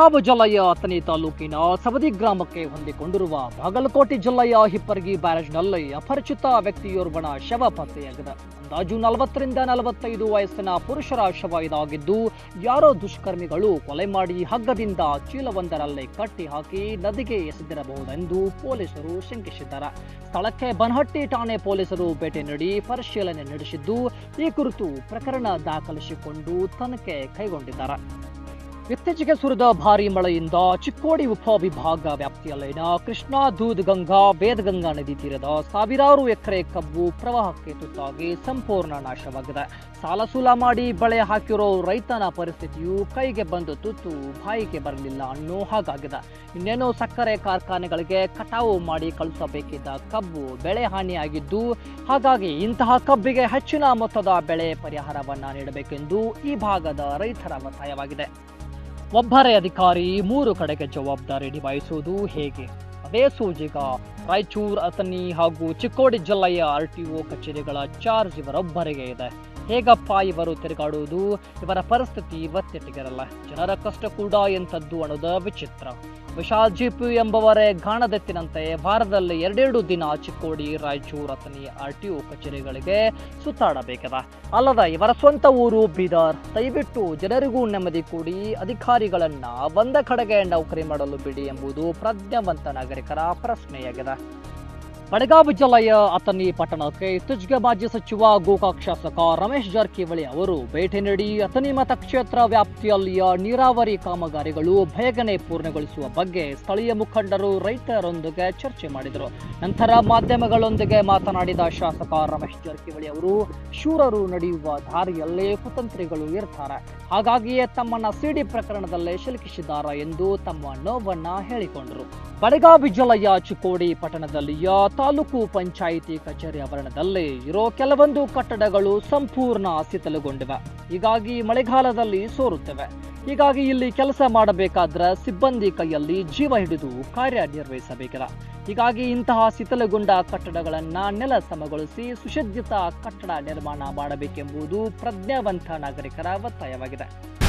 ಬೆಳಗಾವಿ ಜಿಲ್ಲೆಯ ಅಥಣಿ ತಾಲೂಕಿನ ಸವದಿ ಗ್ರಾಮಕ್ಕೆ ಹೊಂದಿಕೊಂಡಿರುವ ಬಾಗಲಕೋಟೆ ಜಿಲ್ಲೆಯ ಹಿಪ್ಪರಗಿ ಬ್ಯಾರೇಜ್ನಲ್ಲಿ ಅಪರಿಚಿತ ವ್ಯಕ್ತಿಯೋರ್ವನ ಶವ ಪತ್ತೆಯಾಗಿದೆ ಅಂದಾಜು ನಲವತ್ತರಿಂದ ನಲವತ್ತೈದು ವಯಸ್ಸಿನ ಪುರುಷರ ಶವ ಇದಾಗಿದ್ದು ಯಾರೋ ದುಷ್ಕರ್ಮಿಗಳು ಕೊಲೆ ಮಾಡಿ ಹಗ್ಗದಿಂದ ಚೀಲವೊಂದರಲ್ಲಿ ಕಟ್ಟಿ ಹಾಕಿ ನದಿಗೆ ಎಸೆದಿರಬಹುದೆಂದು ಪೊಲೀಸರು ಶಂಕಿಸಿದ್ದಾರೆ ಸ್ಥಳಕ್ಕೆ ಬನಹಟ್ಟಿ ಠಾಣೆ ಪೊಲೀಸರು ಭೇಟಿ ನೀಡಿ ಪರಿಶೀಲನೆ ನಡೆಸಿದ್ದು ಈ ಕುರಿತು ಪ್ರಕರಣ ದಾಖಲಿಸಿಕೊಂಡು ತನಿಖೆ ಕೈಗೊಂಡಿದ್ದಾರೆ ಇತ್ತೀಚೆಗೆ ಸುರಿದ ಭಾರಿ ಮಳೆಯಿಂದ ಚಿಕ್ಕೋಡಿ ಉಪವಿಭಾಗ ವ್ಯಾಪ್ತಿಯಲ್ಲಿನ ಕೃಷ್ಣಾ ದೂದ್ ಗಂಗಾ ವೇದಗಂಗಾ ನದಿ ತೀರದ ಸಾವಿರಾರು ಎಕರೆ ಕಬ್ಬು ಪ್ರವಾಹಕ್ಕೆ ತುತ್ತಾಗಿ ಸಂಪೂರ್ಣ ನಾಶವಾಗಿದೆ ಸಾಲ ಸೂಲ ಮಾಡಿ ಬೆಳೆ ಹಾಕಿರೋ ರೈತನ ಪರಿಸ್ಥಿತಿಯು ಕೈಗೆ ಬಂದು ತುತ್ತು ಬಾಯಿಗೆ ಬರಲಿಲ್ಲ ಅನ್ನೋ ಹಾಗಾಗಿದೆ ಇನ್ನೇನು ಸಕ್ಕರೆ ಕಾರ್ಖಾನೆಗಳಿಗೆ ಕಟಾವು ಮಾಡಿ ಕಳಿಸಬೇಕಿದ್ದ ಕಬ್ಬು ಬೆಳೆ ಹಾನಿಯಾಗಿದ್ದು ಹಾಗಾಗಿ ಇಂತಹ ಕಬ್ಬಿಗೆ ಹೆಚ್ಚಿನ ಮೊತ್ತದ ಬೆಳೆ ಪರಿಹಾರವನ್ನ ನೀಡಬೇಕೆಂದು ಈ ಭಾಗದ ರೈತರ ಒತ್ತಾಯವಾಗಿದೆ ಒಬ್ಬರೇ ಅಧಿಕಾರಿ ಮೂರು ಕಡೆಗೆ ಜವಾಬ್ದಾರಿ ನಿಭಾಯಿಸುವುದು ಹೇಗೆ ಅದೇ ಸೂಜಿಗ ರಾಯಚೂರು ಅಥಣಿ ಹಾಗೂ ಚಿಕ್ಕೋಡಿ ಜಿಲ್ಲೆಯ ಆರ್ ಟಿ ಒ ಕಚೇರಿಗಳ ಚಾರ್ಜ್ ಇವರೊಬ್ಬರಿಗೆ ಇದೆ ಹೇಗಪ್ಪ ಇವರು ತಿರುಗಾಡುವುದು ಇವರ ಪರಿಸ್ಥಿತಿ ಇವತ್ತೆಟ್ಟಿಗಿರಲ್ಲ ಜನರ ಕಷ್ಟ ಕೂಡ ಎಂಥದ್ದು ಅನ್ನೋದು ವಿಚಿತ್ರ ವಿಶಾಲ್ ಜಿಪು ಎಂಬವರೇ ಗಾಣದೆತ್ತಿನಂತೆ ವಾರದಲ್ಲಿ ಎರಡೆರಡು ದಿನ Chikkodi Raichur Athani R T O ಕಚೇರಿಗಳಿಗೆ ಸುತ್ತಾಡಬೇಕದ ಅಲ್ಲದ ಇವರ ಸ್ವಂತ ಊರು ಬೀದರ್ ದಯವಿಟ್ಟು ಜನರಿಗೂ ನೆಮ್ಮದಿ ಕೊಡಿ ಅಧಿಕಾರಿಗಳನ್ನ ಒಂದ ಕಡೆಗೆ ನೌಕರಿ ಮಾಡಲು ಬಿಡಿ ಎಂಬುದು ಪ್ರಜ್ಞಾವಂತ ನಾಗರಿಕರ ಪ್ರಶ್ನೆಯಾಗಿದೆ ಬೆಳಗಾವಿ ಜಿಲ್ಲೆಯ ಅಥಣಿ ಪಟ್ಟಣಕ್ಕೆ ಇತ್ತೀಚೆಗೆ ಮಾಜಿ ಸಚಿವ ಗೋಕಾಕ್ ಶಾಸಕ ರಮೇಶ್ ಜಾರಕಿಹೊಳಿ ಅವರು ಭೇಟಿ ನೀಡಿ ಅಥಣಿ ಮತಕ್ಷೇತ್ರ ವ್ಯಾಪ್ತಿಯಲ್ಲಿಯ ನೀರಾವರಿ ಕಾಮಗಾರಿಗಳು ಬೇಗನೆ ಪೂರ್ಣಗೊಳಿಸುವ ಬಗ್ಗೆ ಸ್ಥಳೀಯ ಮುಖಂಡರು ರೈತರೊಂದಿಗೆ ಚರ್ಚೆ ಮಾಡಿದರು ನಂತರ ಮಾಧ್ಯಮಗಳೊಂದಿಗೆ ಮಾತನಾಡಿದ ಶಾಸಕ ರಮೇಶ್ ಜಾರಕಿಹೊಳಿ ಅವರು ಶೂರರು ನಡೆಯುವ ದಾರಿಯಲ್ಲೇ ಕುತಂತ್ರಿಗಳು ಇರ್ತಾರೆ ಹಾಗಾಗಿಯೇ ತಮ್ಮನ್ನ ಸಿಡಿ ಪ್ರಕರಣದಲ್ಲೇ ಸಿಲುಕಿಸಿದ್ದಾರೆ ಎಂದು ತಮ್ಮ ನೋವನ್ನ ಹೇಳಿಕೊಂಡರು ಬೆಳಗಾವಿ ಜಿಲ್ಲೆಯ ಚಿಕ್ಕೋಡಿ ಪಟ್ಟಣದಲ್ಲಿಯ ತಾಲೂಕು ಪಂಚಾಯಿತಿ ಕಚೇರಿ ಆವರಣದಲ್ಲಿ ಇರೋ ಕೆಲವೊಂದು ಕಟ್ಟಡಗಳು ಸಂಪೂರ್ಣ ಶಿಥಿಲಗೊಂಡಿವೆ ಹೀಗಾಗಿ ಮಳೆಗಾಲದಲ್ಲಿ ಸೋರುತ್ತವೆ ಹೀಗಾಗಿ ಇಲ್ಲಿ ಕೆಲಸ ಮಾಡಬೇಕಾದ್ರೆ ಸಿಬ್ಬಂದಿ ಕೈಯಲ್ಲಿ ಜೀವ ಹಿಡಿದು ಕಾರ್ಯನಿರ್ವಹಿಸಬೇಕಿದೆ ಹೀಗಾಗಿ ಇಂತಹ ಶಿಥಿಲಗೊಂಡ ಕಟ್ಟಡಗಳನ್ನ ನೆಲ ಸಮಗೊಳಿಸಿ ಸುಸಜ್ಜಿತ ಕಟ್ಟಡ ನಿರ್ಮಾಣ ಮಾಡಬೇಕೆಂಬುದು ಪ್ರಜ್ಞಾವಂತ ನಾಗರಿಕರ ಒತ್ತಾಯವಾಗಿದೆ